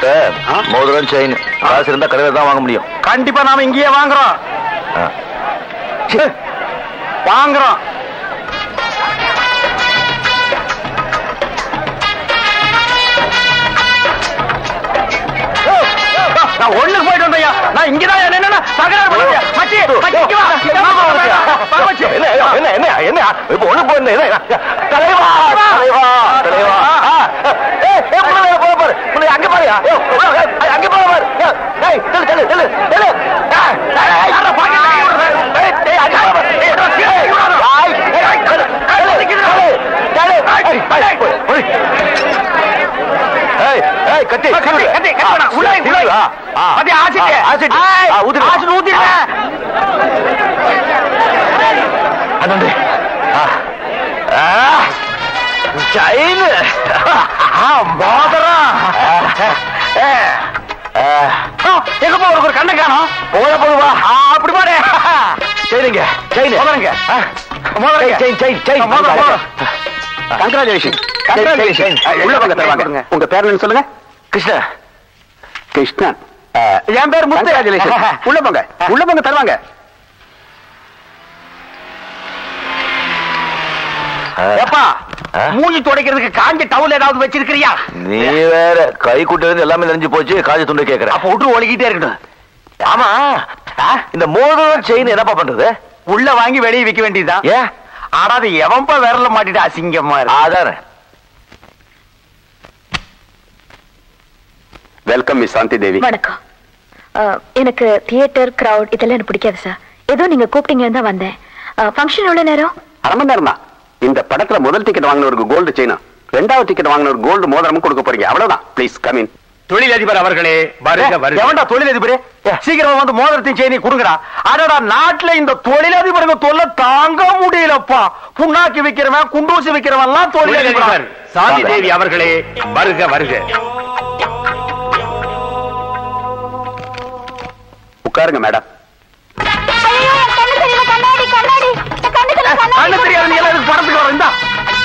மோதிரம் செயின் காசு இருந்தா கடையில தான் வாங்க முடியும் கண்டிப்பா நாம இங்கேயே வாங்குறோம் ஆ. வாங்குறோம் நான் ஒண்ணுக்கு போயிட்டு வந்தையா நான் இங்கதான் என்னன்னா தகராறு பண்ணுறியா மச்சி மச்சி இங்க வா வா, மச்சி. என்ன என்ன என்ன என்ன இப்ப ஒண்ணு போயிருந்தேன் என்ன தலைவா தலைவா தலைவா ஆ. ஏய், ஏய், புள்ள வேற போக பாரு புள்ள அங்க பாருயா ஏய், ஏய், அங்க போக பாரு ஏய், ஏய் தெளு தெளு தெளு தெளு ஏய், ஏய், யாரா பாக்கெட் வாங்கி விடுறது? ஏய், ஏய், அங்க போக பாரு. ஏய், ஏய், ஏய், ஏய், ஏய், தெளு, தெளு, தெளு, தெளு. ஏய், ஏய், போய், போய். ஏய், ஏய், கத்தி கத்தி, கத்தி, கத்தி வேணாம். உள்ள வை, உள்ள வை. ஆ, ஆ. கத்தி, ஆசிட். ஆ, ஆசிட். ஏய், ஆ, ஊத்திடு. ஆசிட் ஊத்திடுறேன். அண்ணே செயின் மோதிரம். ஆ, எங்க போ உனக்கு ஒரு கண்ணை காணோம் போத போதுவா ஆ, அப்படி போடு சரிங்க செயின் மோதிரங்க. மோதிரங்க செயின் செயின் செயின் மோதிரம், மோதிரம். Congratulation Congratulations. உள்ள வாங்க, தருவாங்க. உங்க பேர் என்ன சொல்லுங்க கிருஷ்ணா கிருஷ்ணன் என் பேர் முத்து உள்ள போங்க உள்ள போங்க தருவாங்க ஏப்பா ஆ? மூஞ்சி துடைக்கிறதுக்கு காஞ்ச டவுல் ஏதாவது வச்சிருக்கிறியா நீ வேற கை குட்டிலிருந்து எல்லாமே நெஞ்சு போச்சு காஜ துண்டு கேக்குற அப்ப விட்டு ஒழுகிட்டே இருக்கட்டும் ஆமா இந்த மோதிரம் செயின் என்னப்பா பண்றது உள்ள வாங்கி வெளியே விக்க வேண்டியதுதான் ஏன் ஆனா அது எவன்பா விரல மாட்டிட்டு அசிங்கமா இருக்கு அதானே வெல்கம் மிஸ் சாந்தி தேவி வணக்கம் அஹ், எனக்கு தியேட்டர் கிரவுட் இதெல்லாம் எனக்கு பிடிக்காது சார் ஏதோ நீங்க கூப்பிட்டீங்கன்னு தான் வந்தேன் ஃபங்க்ஷன் எவ்வளவு நேரம் அரை மணி நேரம் தான் இந்த படத்துல முதல் டிக்கெட் வாங்கினவருக்கு கோல்டு செயினும் ரெண்டாவது டிக்கெட் வாங்கினவர் கோல்டு மோதிரமும் கொடுக்க போறீங்க அவ்வளவுதான் ப்ளீஸ் கமின் தொழிலதிபர் அவர்களே வருக வருக எவன்டா தொழிலதிபரே சீக்கிரம் வந்து மோதிரத்தையும் செய்தி கொடுங்கடா அடடா நாட்டுல இந்த தொழிலதிபருங்க தொல்லை தாங்க முடியலப்பா புண்ணாக்கி விக்கிறவன் குண்டூசி விக்கிறவன் எல்லாம் தொழிலதிபர் தொழிலதிபர் சாந்தி தேவி அவர்களே வருக வருக உட்காருங்க மேடம் கண்ணு தெரியாது நீ எல்லாம் இதுக்கு படத்துக்கு வர இந்தா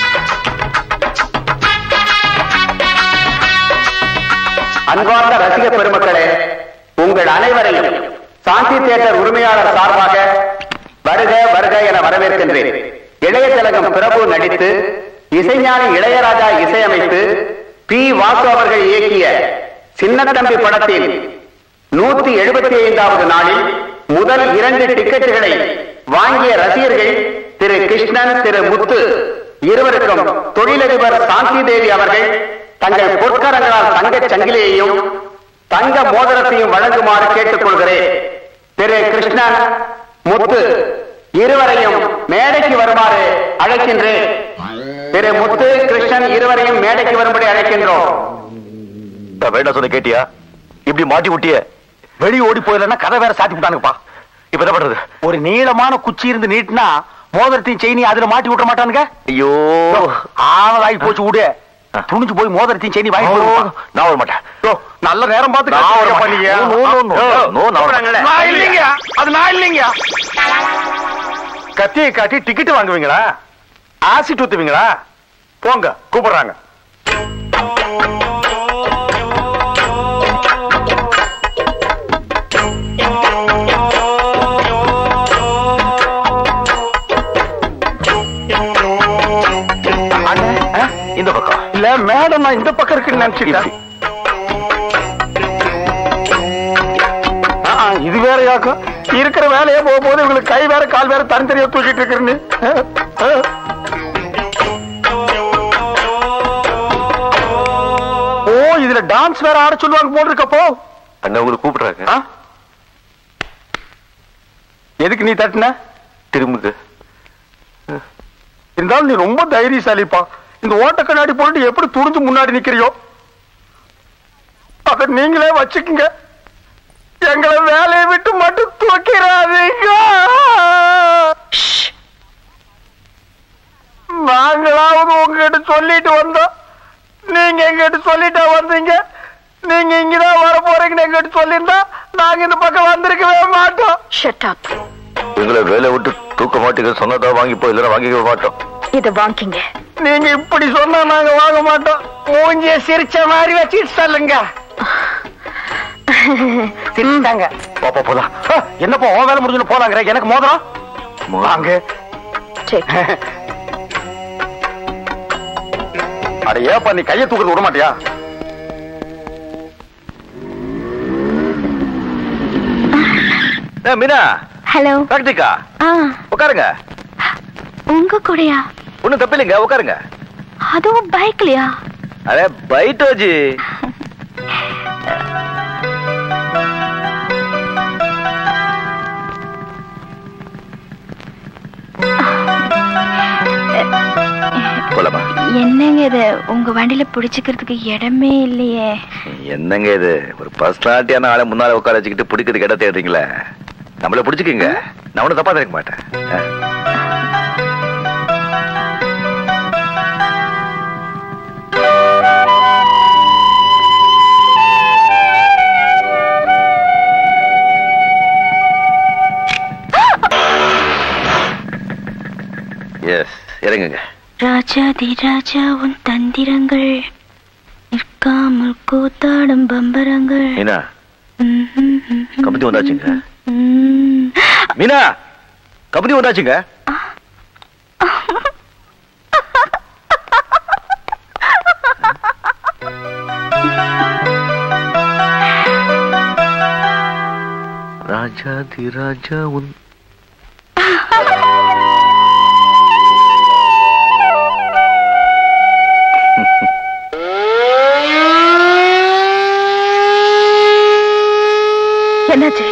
அன்பார்ந்த ரசிக பெருமக்களே உங்கள் அனைவரையும் சாந்தி தியேட்டர் உரிமையாளர் சார்பாக வருக வருக என வரவேற்கின்றேன் இளைய திலகம் பிரபு நடித்து இசைஞானி இளையராஜா இசையமைத்து பி வாசு அவர்கள் இயக்கிய சின்னத்தம்பி படத்தில் நூத்தி எழுபத்தி ஐந்தாவது நாளில் முதல் இரண்டு டிக்கெட்டுகளை வாங்கிய ரசிகர்கள் திரு கிருஷ்ணன் திரு முத்து இருவருக்கும் தொழிலதிபர் சாந்தி தேவி அவர்கள் தங்கள் பொற்கரங்களால் தங்கச் சங்கிலியையும் தங்க மோதிரத்தையும் வழங்குமாறு கேட்டுக்கொள்கிறேன் திரு கிருஷ்ணன் முத்து இருவரையும் மேடைக்கு வருமாறு அழைக்கின்றேன் திரு முத்து கிருஷ்ணன் இருவரையும் மேடைக்கு வரும்படி அழைக்கின்றோம் வேண்டாம் சொன்ன கேட்டியா இப்படி மாட்டி விட்டிய வெளியே ஓடி போயிடலன்னா கதை வேற சாத்தி விட்டானுங்கப்பா இப்ப என்ன பண்றது ஒரு நீளமான குச்சி இருந்து நீட்டினா மோதிரத்தையும் செயினி அதுல மாட்டி விட்ட மாட்டானுங்க ஐயோ ஆனதாகி போச்சு விடு துணிஞ்சு போய் மோதிரத்தையும் செயினி வாங்கி போடுப்பா. நான் வர மாட்டேன் யோ, நல்ல நேரம் பார்த்து நான் வர கஷ்டப்பட மாட்டேன். பண்ணீங்க. No, no, no, yo, no, நான் வர மாட்டேன். நான் இல்லைங்க அது நான் இல்லைங்க கத்தியை காட்டி டிக்கெட் வாங்குவீங்களா ஆசிட் ஊத்துவீங்களா போங்க கூப்பிடுறாங்க அண்ணே, ஆ? இந்த பக்கம் இல்ல மேடம் நான் இந்த பக்கம் இருக்குன்னு நினைச்சிட்டேன் ஆ, ஆ, இது வேற யாக்கும் இருக்கிற வேலையே போகும்போது இவங்களுக்கு கை வேற கால் வேற தனித்தனியா தூக்கிட்டு இருக்கிறேன்னு ஓ இதுல டான்ஸ் வேற ஆட சொல்லுவாங்க போல் இருக்கப்போ அண்ணன் உங்களுக்கு கூப்பிடுறாங்க ஆ? எதுக்கு நீ தட்டின திரும்புக்கு இருந்தாலும் நீ ரொம்ப தைரியசாலிப்பா இந்த ஓட்ட கண்ணாடி போட்டு எப்படி துணிஞ்சு முன்னாடி நிக்கிறியோ அத நீங்களே வச்சுக்குங்க எங்களை வேலையை விட்டு மட்டும் தூக்கிறாதீங்க நாங்களாவது உங்ககிட்ட சொல்லிட்டு வந்தோம் நீங்க எங்கிட்ட சொல்லிட்டா வந்தீங்க நீங்க இங்கதான் வர போறீங்கன்னு எங்கிட்ட சொல்லியிருந்தா நாங்க இந்த பக்கம் வந்திருக்கவே மாட்டோம் ஷட் அப் எங்களை வேலை விட்டு தூக்க மாட்டேங்க சொன்னதா வாங்கிப்போ இல்லைன்னா வாங்கிக்க மாட்டோம் இத வாங்கிங்க நீங்க இப்படி சொன்னா நாங்க வாங்க மாட்டோம் மூஞ்சிய சிரிச்ச மாதிரி வச்சுட்டு சொல்லுங்க சிரிச்சாங்க போ போ போலாம் ஆ, என்னப்பா உன் வேலை முடிஞ்சு போலாங்கிற எனக்கு மோதிரம் வாங்க சரி அட ஏப்பா நீ கையை தூக்குறது விட மாட்டியா ஏ, மீனா ஹலோ கார்த்திகா ஆ உட்காருங்க உங்க கூடயா ஒண்ணும் தப்பில்லைங்க உட்காருங்க அதுவும் பைக்லயா அரே பைட்டோஜி போலாமா என்னங்க இது உங்க வண்டியில பிடிச்சுக்கிறதுக்கு இடமே இல்லையே என்னங்க இது ஒரு பர்சனாலிட்டியான ஆளை முன்னால உட்கார வச்சுக்கிட்டு பிடிக்கிறதுக்கு இடம் தேடுறீங்களே நம்மள பிடிச்சிக்கங்க நான் ஒன்றும் தப்பா நினைக்க மாட்டேன் ஆ. எஸ் இறங்குங்க ராஜாதி ராஜா உன் தந்திரங்கள் நிற்காமல் கூத்தாடும் பம்பரங்கள் மீனா ம்ஹும். கம்பெனி வந்தாச்சுங்க ம். மீனா கம்பெனி வந்தாச்சுங்க ராஜாதி ராஜா உன் என்னாச்சு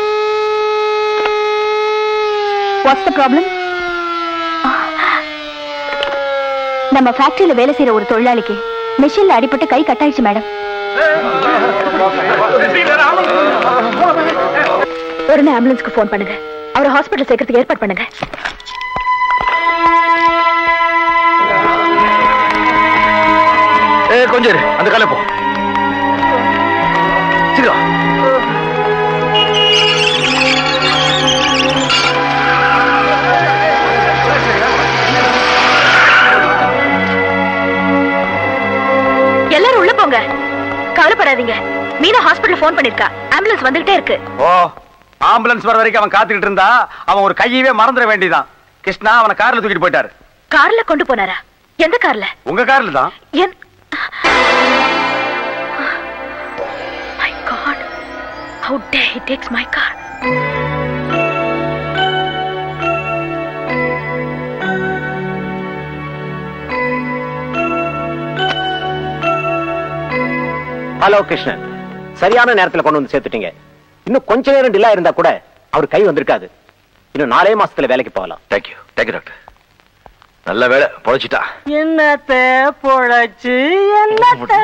வாட்ஸ் த ப்ராப்ளம் நம்ம ஃபேக்டரியில வேலை செய்யற ஒரு தொழிலாளிக்கு மிஷின்ல அடிபட்டு கை கட்டாயிடுச்சு மேடம் உடனே ஆம்புலன்ஸ்க்கு ஃபோன் பண்ணுங்க அவரை ஹாஸ்பிட்டல் சேர்க்கறதுக்கு ஏற்பாடு பண்ணுங்க ஏ கொஞ்சம் இரு, அந்த காலை போ சீக்கிரம் எல்லாரும் உள்ள போங்க கவலைப்படாதீங்க மீனா ஹாஸ்பிட்டல் ஃபோன் பண்ணிருக்கா ஆம்புலன்ஸ் வந்துகிட்டே இருக்கு ஓ ஆம்புலன்ஸ் வர வரைக்கும் அவன் காத்துக்கிட்டு இருந்தா அவன் ஒரு கையவே மறந்துட வேண்டியதான் கிருஷ்ணா அவனை கார்ல தூக்கிட்டு போயிட்டாரு கார்ல கொண்டு போனாரா எந்த கார்ல உங்க கார்ல தான் என் my god how dare he takes my car hello Krishnan சரியான நேரத்துல கொண்டு வந்து சேர்த்துட்டீங்க இன்னும் கொஞ்ச நேரம் டிலே இருந்தா கூட அவர் கை வந்திருக்காது இன்னும் நாலே மாசத்துல வேலைக்கு போகலாம் தேங்க்யூ தேங்க்யூ டாக்டர் நல்ல வேலை பொழைச்சிட்டா என்னத்த பொழைச்சு என்னத்த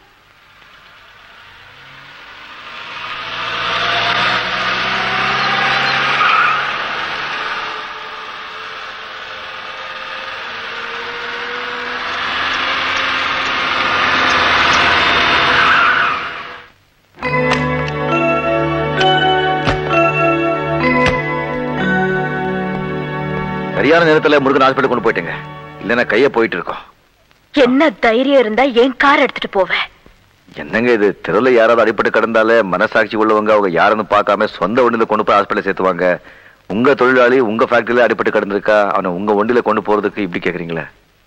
சரியான நேரத்துல முருகன் ஹாஸ்பிட்டல் கொண்டு போயிட்டேங்க இல்லைன்னா கைய போயிட்டு இருக்கோம் என்ன தைரியம் இருந்தா என் கார் எடுத்துட்டு போவேன் என்னங்க இது தெருல யாராவது அடிபட்டு கிடந்தாலே மனசாட்சி உள்ளவங்க அவங்க யாருன்னு பார்க்காம சொந்த வண்டியில கொண்டு போய் ஹாஸ்பிட்டல் சேர்த்துவாங்க உங்க தொழிலாளி உங்க ஃபேக்டரியில அடிபட்டு கிடந்திருக்கா அவனை உங்க வண்டியில கொண்டு போறதுக்கு இப்படி கேக்குறீங்களே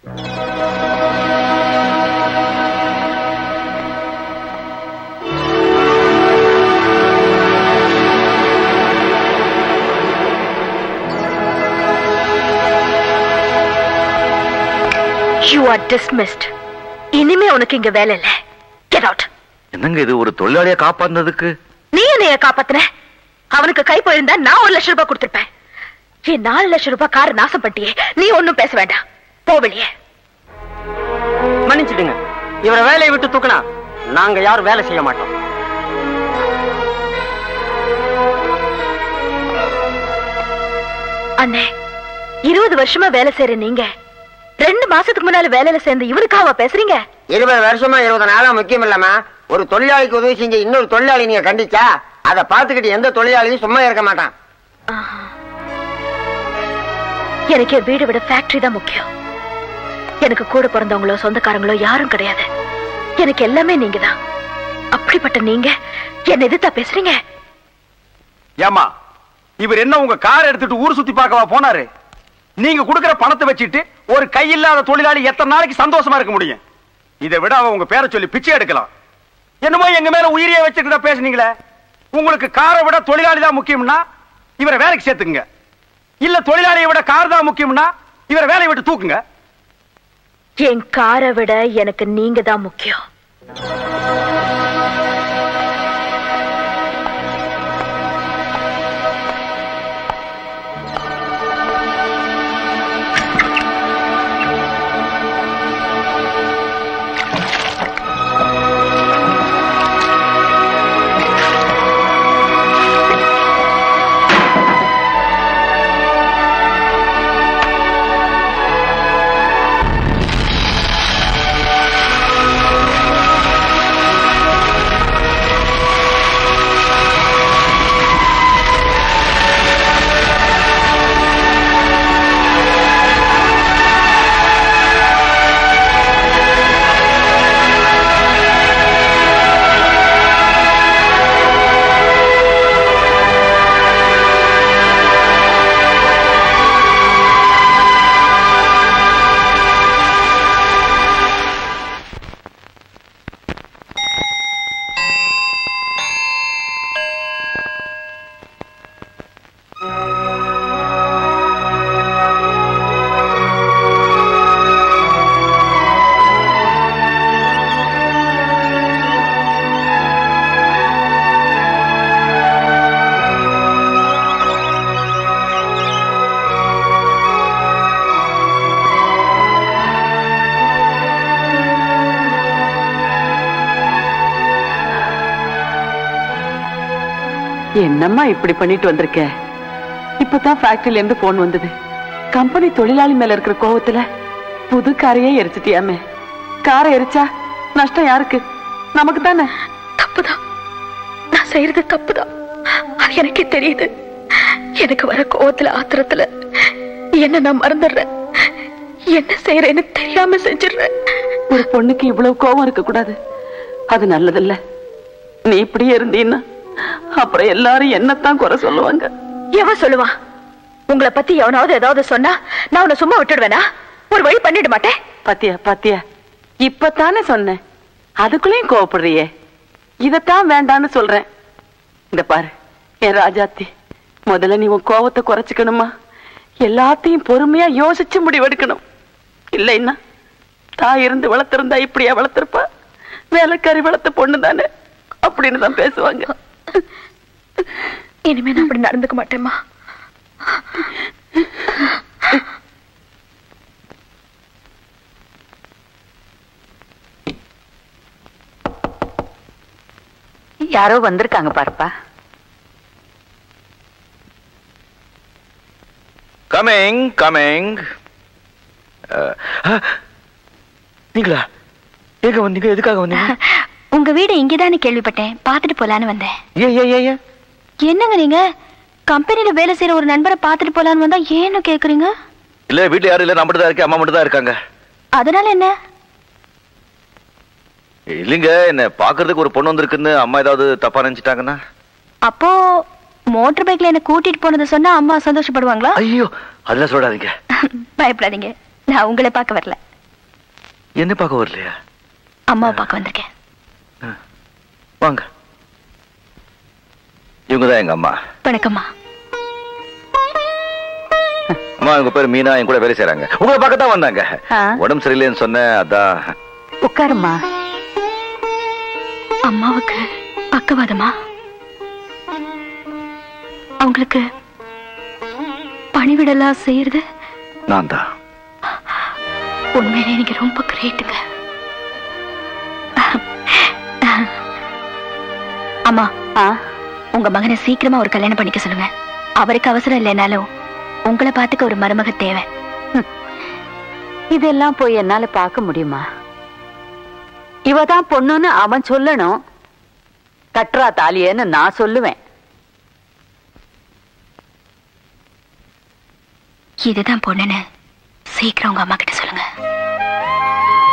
யூ ஆர் டிஸ்மிஸ்ட் இனிமே உனக்கு இங்க வேலை இல்ல கெட் அவுட் என்னங்க இது ஒரு தொழிலாளியை காப்பாந்ததுக்கு நீ என்னைய காப்பாத்துன அவனுக்கு கை போயிருந்தா நான் ஒரு லட்சம் ரூபாய் கொடுத்திருப்பேன் என் நாலு லட்சம் ரூபாய் கார் நாசம் பண்ணிட்டியே நீ ஒண்ணும் பேச வேண்டாம் போ வெளியே மன்னிச்சிடுங்க இவரை வேலையை விட்டு தூக்கினா நாங்க யாரும் வேலை செய்ய மாட்டோம் அண்ணே இருபது வருஷமா வேலை செய்யற நீங்க ரெண்டு மாசத்துக்கு முன்னால வேலையில சேர்ந்து இவனுக்காவா பேசுறீங்க இருபது வருஷமா இருபது நாளா முக்கியம் இல்லம்மா ஒரு தொழிலாளிக்கு உதவி செஞ்ச இன்னொரு தொழிலாளி நீங்க கண்டிச்சா அதை பார்த்துக்கிட்டு எந்த தொழிலாளியும் சும்மா இருக்க மாட்டான் ஆஹா. எனக்கு என் வீடு விட ஃபேக்டரி தான் முக்கியம் எனக்கு கூட பிறந்தவங்களோ சொந்தக்காரங்களோ யாரும் கிடையாது எனக்கு எல்லாமே நீங்க தான் அப்படிப்பட்ட நீங்க என்ன எதிர்த்தா பேசுறீங்க ஏமா இவர் என்ன உங்க கார் எடுத்துட்டு ஊர் சுத்தி பார்க்கவா போனாரு நீங்க கொடுக்கிற பணத்தை வச்சுட்டு ஒரு கையில்லாத தொழிலாளி எத்தனை நாளைக்கு சந்தோஷமா இருக்க முடியும் இதை விட அவ உங்க பேரை சொல்லி பிச்சை எடுக்கலாம் என்னமோ எங்க மேல உயிரியே வச்சுக்கிட்ட பேசுனீங்களே உங்களுக்கு காரை விட தொழிலாளி தான் முக்கியம்னா இவரை வேலைக்கு சேர்த்துக்குங்க இல்ல தொழிலாளியை விட கார் தான் முக்கியம்னா இவரை வேலையை விட்டு தூக்குங்க என் காரை விட எனக்கு நீங்க தான் முக்கியம் என்னம்மா இப்படி பண்ணிட்டு வந்திருக்க இப்பதான் ஃபேக்டரியில இருந்து போன் வந்தது கம்பெனி தொழிலாளி மேல இருக்கிற கோவத்துல புது காரையே எரிச்சிட்டியாமே காரை எரிச்சா நஷ்டம் யாருக்கு நமக்கு தானே தப்புதான் நான் செய்யறது தப்புதான் அது எனக்கே தெரியுது எனக்கு வர கோவத்துல ஆத்திரத்துல என்ன நான் மறந்துடுறேன் என்ன செய்யறேன்னு தெரியாம செஞ்சிடுறேன் ஒரு பொண்ணுக்கு இவ்வளவு கோவம் இருக்க கூடாது அது நல்லதில்ல நீ இப்படியே இருந்தீன்னா அப்புறம் எல்லாரும் என்னத்தான் குறை சொல்லுவாங்க எவன் சொல்லுவான் உங்களை பத்தி எவனாவது ஏதாவது சொன்னா நான் உன்னை சும்மா விட்டுடுவேனா ஒரு வழி பண்ணிட மாட்டேன் பாத்தியா பாத்தியா இப்பத்தானே சொன்னேன் அதுக்குள்ளேயும் கோவப்படுறியே இதத்தான் வேண்டான்னு சொல்றேன் இந்த பாரு என் ராஜாத்தி முதல்ல நீ உன் கோவத்தை குறைச்சுக்கணுமா எல்லாத்தையும் பொறுமையா யோசிச்சு முடிவெடுக்கணும் இல்லைன்னா தாய் இருந்து வளர்த்திருந்தா இப்படியா வளர்த்திருப்பா வேலைக்காரி வளர்த்த பொண்ணு தானே அப்படின்னு தான் பேசுவாங்க இனிமே நான் அப்படி நடந்துக்க மாட்டேம்மா யாரோ வந்திருக்காங்க பாருப்பா கமிங் கமிங் நீங்களா எங்க வந்தீங்க எதுக்காக வந்தீங்க உங்க வீடு இங்கதானே கேள்விப்பட்டேன் பார்த்துட்டு போலான்னு வந்தேன் ஏ ஏ ஏ ஏ என்னங்க நீங்க கம்பெனில வேலை செய்யற ஒரு நண்பரை பார்த்துட்டு போலான்னு வந்தா ஏன்னு கேக்குறீங்க இல்ல வீட்டுல யாரும் இல்ல நான் மட்டும் தான் இருக்கேன் அம்மா மட்டும் தான் இருக்காங்க அதனால என்ன இல்லைங்க என்ன பாக்குறதுக்கு ஒரு பொண்ணு வந்திருக்குன்னு அம்மா ஏதாவது தப்பா நினைச்சிட்டாங்கன்னா அப்போ மோட்டார் பைக்ல என்ன கூட்டிட்டு போனதை சொன்னா அம்மா சந்தோஷப்படுவாங்களா ஐயோ அதெல்லாம் சொல்லாதீங்க பயப்படாதீங்க நான் உங்களை பார்க்க வரல என்ன பார்க்க வரலையா அம்மாவை பார்க்க வந்திருக்கேன் வாங்க இவங்க தான் எங்க அம்மா வணக்கம்மா அம்மா இவங்க பேர் மீனா என் கூட வேலை செய்றாங்க உங்களை பார்க்க தான் வந்தாங்க ஆ. உடம்பு சரியில்லைன்னு சொன்னேன் அதான் உட்காருமா அம்மாவுக்கு பக்கவாதமா அவங்களுக்கு பணிவிடலாம் செய்யறது நான் தான் உண்மையிலே நீங்க ரொம்ப கிரேட்டுங்க அம்மா உங்க மகனை சீக்கிரமா ஒரு கல்யாணம் பண்ணிக்க சொல்லுங்க அவருக்கு அவசரம் இல்லைனாலும் உங்களை பார்த்துக்க ஒரு மருமக தேவை இதெல்லாம் போய் என்னால பார்க்க முடியுமா இவ தான் பொண்ணுன்னு அவன் சொல்லணும் கட்டுறா தாலியேன்னு நான் சொல்லுவேன் இதுதான் பொண்ணுன்னு சீக்கிரம் உங்க அம்மா கிட்ட சொல்லுங்க